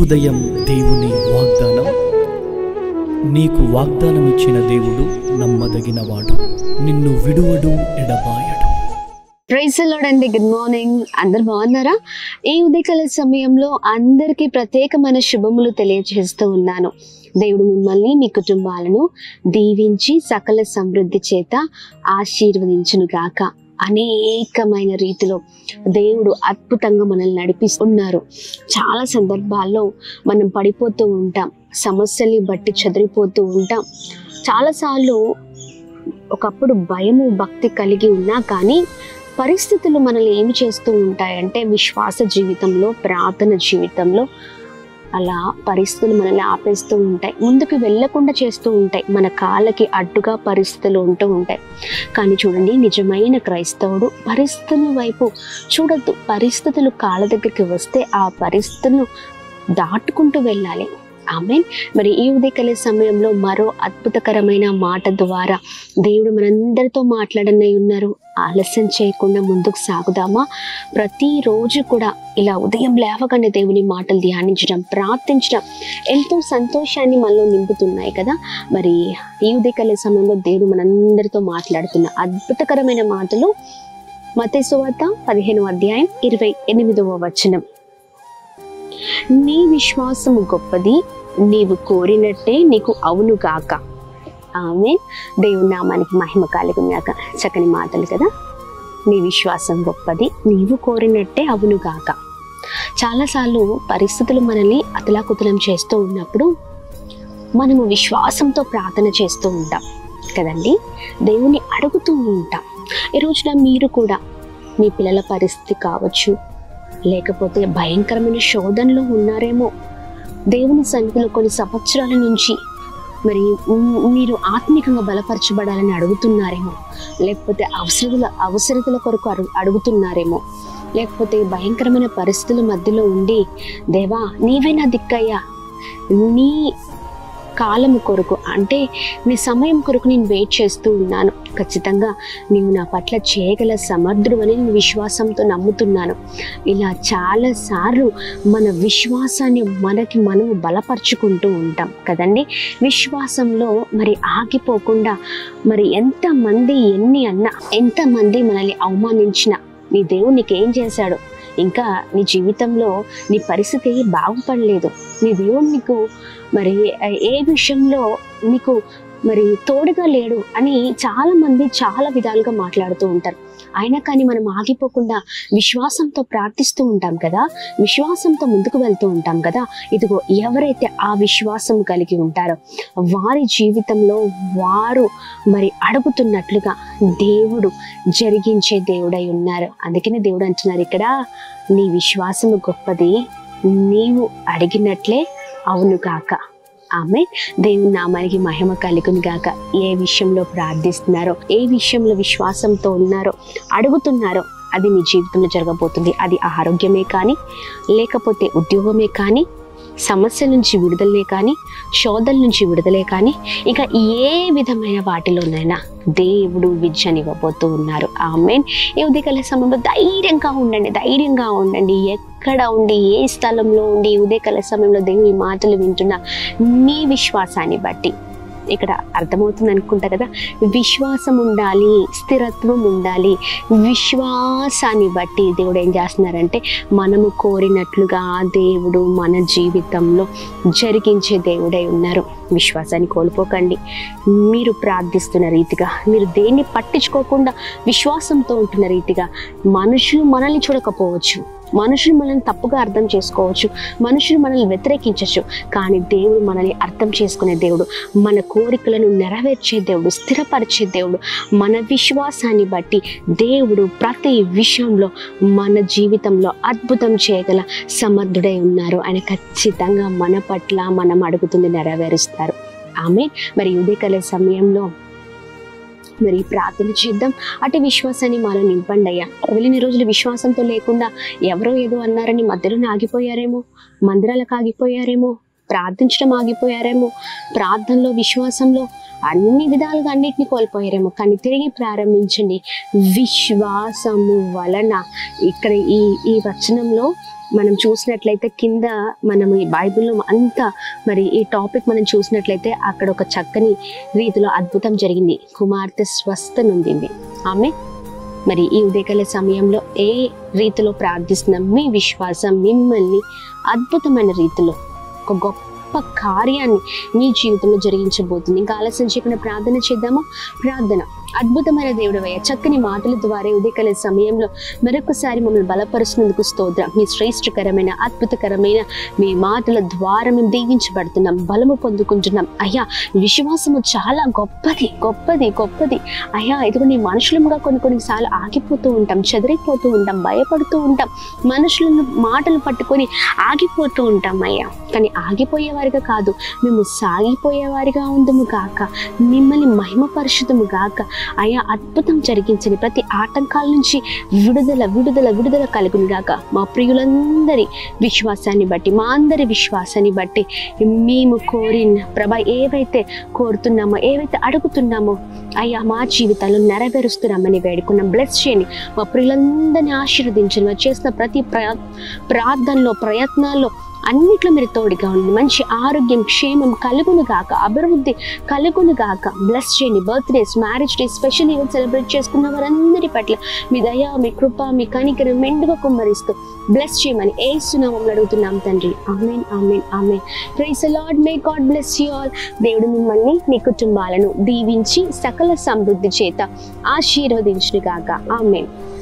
ఉదయం దేవుని వాగ్దానం నీకు వాగ్దానం ఇచ్చిన దేవుడు నమ్మదగినవాడు నిన్ను విడువడు ఎడబాయడు ప్రైజ్ అండి గుడ్ మార్నింగ్ అందరు బాగున్నారా ఈ ఉదయకాల సమయంలో అందరికీ ప్రత్యేకమైన శుభములు తెలియజేస్తూ ఉన్నాను దేవుడు మిమ్మల్ని మీ కుటుంబాలను దీవించి సకల సమృద్ధి చేత ఆశీర్వదించును గాక అనేకమైన రీతిలో దేవుడు అద్భుతంగా మనల్ని నడిపిస్తున్నారు చాలా సందర్భాల్లో మనం పడిపోతూ ఉంటాం సమస్యల్ని బట్టి చెదిరిపోతూ ఉంటాం చాలాసార్లు ఒకప్పుడు భయము భక్తి కలిగి ఉన్నా కానీ పరిస్థితులు మనల్ని ఏమి చేస్తూ ఉంటాయంటే విశ్వాస జీవితంలో ప్రార్థన జీవితంలో అలా పరిస్థితులు మనల్ని ఆపేస్తూ ఉంటాయి ముందుకు వెళ్ళకుండా చేస్తూ ఉంటాయి మన కాళ్ళకి అడ్డుగా పరిస్థితులు ఉంటూ ఉంటాయి కానీ చూడండి నిజమైన క్రైస్తవుడు పరిస్థితుల వైపు చూడొద్దు పరిస్థితులు కాళ్ళ దగ్గరికి వస్తే ఆ పరిస్థితులను దాటుకుంటూ వెళ్ళాలి ఆమె మరి ఈ ఉదయకాల సమయంలో మరో అద్భుతకరమైన మాట ద్వారా దేవుడు మనందరితో మాట్లాడనై ఉన్నారు ఆలస్యం చేయకుండా ముందుకు సాగుదామా ప్రతిరోజు కూడా ఇలా ఉదయం లేవగానే దేవుని మాటలు ధ్యానించడం ప్రార్థించడం ఎంతో సంతోషాన్ని మనలో నింపుతున్నాయి కదా మరి ఈ ఉదయకాల సమయంలో దేవుడు మనందరితో మాట్లాడుతున్న అద్భుతకరమైన మాటలు మతేసువార్త పదిహేనవ అధ్యాయం ఇరవై ఎనిమిదవ వచనం నీ విశ్వాసము గొప్పది నీవు కోరినట్టే నీకు అవును గాక ఆమె దేవుని నామానికి మహిమ కాలుగున్నాక చక్కని మాటలు కదా నీ విశ్వాసం గొప్పది నీవు కోరినట్టే అవును గాక చాలాసార్లు పరిస్థితులు మనల్ని అతలాకుతలం చేస్తూ ఉన్నప్పుడు మనము విశ్వాసంతో ప్రార్థన చేస్తూ ఉంటాం కదండి దేవుని అడుగుతూ ఉంటాం ఈ రోజున మీరు కూడా మీ పిల్లల పరిస్థితి కావచ్చు లేకపోతే భయంకరమైన శోధనలో ఉన్నారేమో దేవుని సన్నిధిలో కొన్ని సంవత్సరాల నుంచి మరి మ్- మీరు ఆత్మికంగా బలపరచబడాలని అడుగుతున్నారేమో లేకపోతే అవసరతల అవసరతల కొరకు అడుగు అడుగుతున్నారేమో లేకపోతే భయంకరమైన పరిస్థితుల మధ్యలో ఉండి దేవా నీవే నా దిక్కయ్యా నీ కాలము కొరకు అంటే నీ సమయం కొరకు నేను వెయిట్ చేస్తూ ఉన్నాను ఖచ్చితంగా నీవు నా పట్ల చేయగల సమర్థుడు అని నేను విశ్వాసంతో నమ్ముతున్నాను ఇలా చాలాసార్లు మన విశ్వాసాన్ని మనకి మనము బలపరుచుకుంటూ ఉంటాం కదండి విశ్వాసంలో మరి ఆగిపోకుండా మరి ఎంతమంది ఎన్ని అన్నా ఎంతమంది మనల్ని అవమానించినా నీ దేవుడు నీకేం చేశాడు ఇంకా నీ జీవితంలో నీ పరిస్థితి బాగుపడలేదు నీ దేవుడు నీకు మరి ఏ విషయంలో నీకు మరి తోడుగా లేడు అని చాలా మంది చాలా విధాలుగా మాట్లాడుతూ ఉంటారు అయినా కానీ మనం ఆగిపోకుండా విశ్వాసంతో ప్రార్థిస్తూ ఉంటాం కదా విశ్వాసంతో ముందుకు వెళ్తూ ఉంటాం కదా ఇదిగో ఎవరైతే ఆ విశ్వాసం కలిగి ఉంటారో వారి జీవితంలో వారు మరి అడుగుతున్నట్లుగా దేవుడు జరిగించే దేవుడై ఉన్నారు అందుకనే దేవుడు అంటున్నారు ఇక్కడ నీ విశ్వాసము గొప్పది నీవు అడిగినట్లే అవును కాక ఆమె దేవుని నామానికి మహిమ కలుగును గాక ఏ విషయంలో ప్రార్థిస్తున్నారో ఏ విషయంలో విశ్వాసంతో ఉన్నారో అడుగుతున్నారో అది మీ జీవితంలో జరగబోతుంది అది ఆరోగ్యమే కానీ లేకపోతే ఉద్యోగమే కానీ సమస్య నుంచి విడుదలే కానీ శోధల నుంచి విడుదలే కానీ ఇంకా ఏ విధమైన వాటిలోనైనా దేవుడు విద్యనివ్వబోతూ ఉన్నారు ఆమెన్ ఈ ఉదయకాల సమయంలో ధైర్యంగా ఉండండి ధైర్యంగా ఉండండి ఎక్కడ ఉండి ఏ స్థలంలో ఉండి ఈ ఉదయకాల సమయంలో దేవుని మాటలు వింటున్న మీ విశ్వాసాన్ని బట్టి ఇక్కడ అర్థమవుతుంది అనుకుంటా కదా విశ్వాసం ఉండాలి స్థిరత్వం ఉండాలి విశ్వాసాన్ని బట్టి దేవుడు ఏం చేస్తున్నారంటే మనము కోరినట్లుగా దేవుడు మన జీవితంలో జరిగించే దేవుడై ఉన్నారు విశ్వాసాన్ని కోల్పోకండి మీరు ప్రార్థిస్తున్న రీతిగా మీరు దేన్ని పట్టించుకోకుండా విశ్వాసంతో ఉంటున్న రీతిగా మనుషులు మనల్ని చూడకపోవచ్చు మనుషులు మనల్ని తప్పుగా అర్థం చేసుకోవచ్చు మనుషులు మనల్ని వ్యతిరేకించవచ్చు కానీ దేవుడు మనల్ని అర్థం చేసుకునే దేవుడు మన కోరికలను నెరవేర్చే దేవుడు స్థిరపరిచే దేవుడు మన విశ్వాసాన్ని బట్టి దేవుడు ప్రతి విషయంలో మన జీవితంలో అద్భుతం చేయగల సమర్థుడై ఉన్నారు ఆయన ఖచ్చితంగా మన పట్ల మనం అడుగుతుంది నెరవేరుస్తారు ఆమె మరి ఉదయకాల సమయంలో మరి ప్రార్థన చేద్దాం అటు విశ్వాసాన్ని మాలో నింపండి అయ్యా వెళ్ళిన రోజులు విశ్వాసంతో లేకుండా ఎవరో ఏదో అన్నారని మధ్యలోనే ఆగిపోయారేమో మందిరాలకు ఆగిపోయారేమో ప్రార్థించడం ఆగిపోయారేమో ప్రార్థనలో విశ్వాసంలో అన్ని విధాలుగా అన్నిటిని కోల్పోయారేమో కానీ తిరిగి ప్రారంభించండి విశ్వాసము వలన ఇక్కడ ఈ ఈ వచనంలో మనం చూసినట్లయితే కింద మనం ఈ బైబిల్లో అంతా మరి ఈ టాపిక్ మనం చూసినట్లయితే అక్కడ ఒక చక్కని రీతిలో అద్భుతం జరిగింది కుమార్తె స్వస్థ నొందింది ఆమె మరి ఈ ఉదయకాల సమయంలో ఏ రీతిలో ప్రార్థిస్తున్నాం మీ విశ్వాసం మిమ్మల్ని అద్భుతమైన రీతిలో ఒక గొప్ప కార్యాన్ని మీ జీవితంలో జరిగించబోతుంది ఇంకా ఆలస్యం చేయకుండా ప్రార్థన చేద్దామా ప్రార్థన అద్భుతమైన దేవుడు అయ్యా చక్కని మాటల ద్వారా ఉదయకాల సమయంలో మరొకసారి మమ్మల్ని బలపరుస్తున్నందుకు స్తోత్రం మీ శ్రేష్టకరమైన అద్భుతకరమైన మీ మాటల ద్వారా మేము దీవించబడుతున్నాం బలము పొందుకుంటున్నాం అయ్యా విశ్వాసము చాలా గొప్పది గొప్పది గొప్పది అయ్యా ఇదిగో నీ మనుషులముగా కొన్ని కొన్నిసార్లు ఆగిపోతూ ఉంటాం చెదిరిపోతూ ఉంటాం భయపడుతూ ఉంటాం మనుషులను మాటలు పట్టుకొని ఆగిపోతూ ఉంటాం అయ్యా కానీ ఆగిపోయేవారిగా కాదు మేము సాగిపోయేవారిగా ఉందము గాక మిమ్మల్ని మహిమపరుషుదము గాక అయ్యా అద్భుతం జరిగించని ప్రతి ఆటంకాల నుంచి విడుదల విడుదల విడుదల కలుగును గాక మా ప్రియులందరి విశ్వాసాన్ని బట్టి మా అందరి విశ్వాసాన్ని బట్టి మేము కోరిన ప్రభ ఏవైతే కోరుతున్నామో ఏవైతే అడుగుతున్నామో అయ్యా మా జీవితాల్లో నెరవేరుస్తున్నామని వేడుకున్నాం బ్లెస్ చేయండి మా ప్రియులందరినీ ఆశీర్వదించండి వారు చేసిన ప్రతి ప్ర ప్రార్థనలో ప్రయత్నాల్లో అన్నిట్లో మీరు తోడుగా ఉండి మంచి ఆరోగ్యం క్షేమం కలుగును గాక అభివృద్ధి కలుగును గాక బ్లెస్ చేయండి birthdays marriage day special event celebrate చేసుకున్న వారందరి పట్ల మీ దయ మీ కృప మీ కనికరం మెండుగా కుమ్మరిస్తూ బ్లెస్ చేయమని ఏ సునామంలో అడుగుతున్నాం తండ్రి amen amen amen praise Lord may God bless you all దేవుడు మిమ్మల్ని మీ కుటుంబాలను దీవించి సకల సమృద్ధి చేత ఆశీర్వదించును గాక ఆమెన్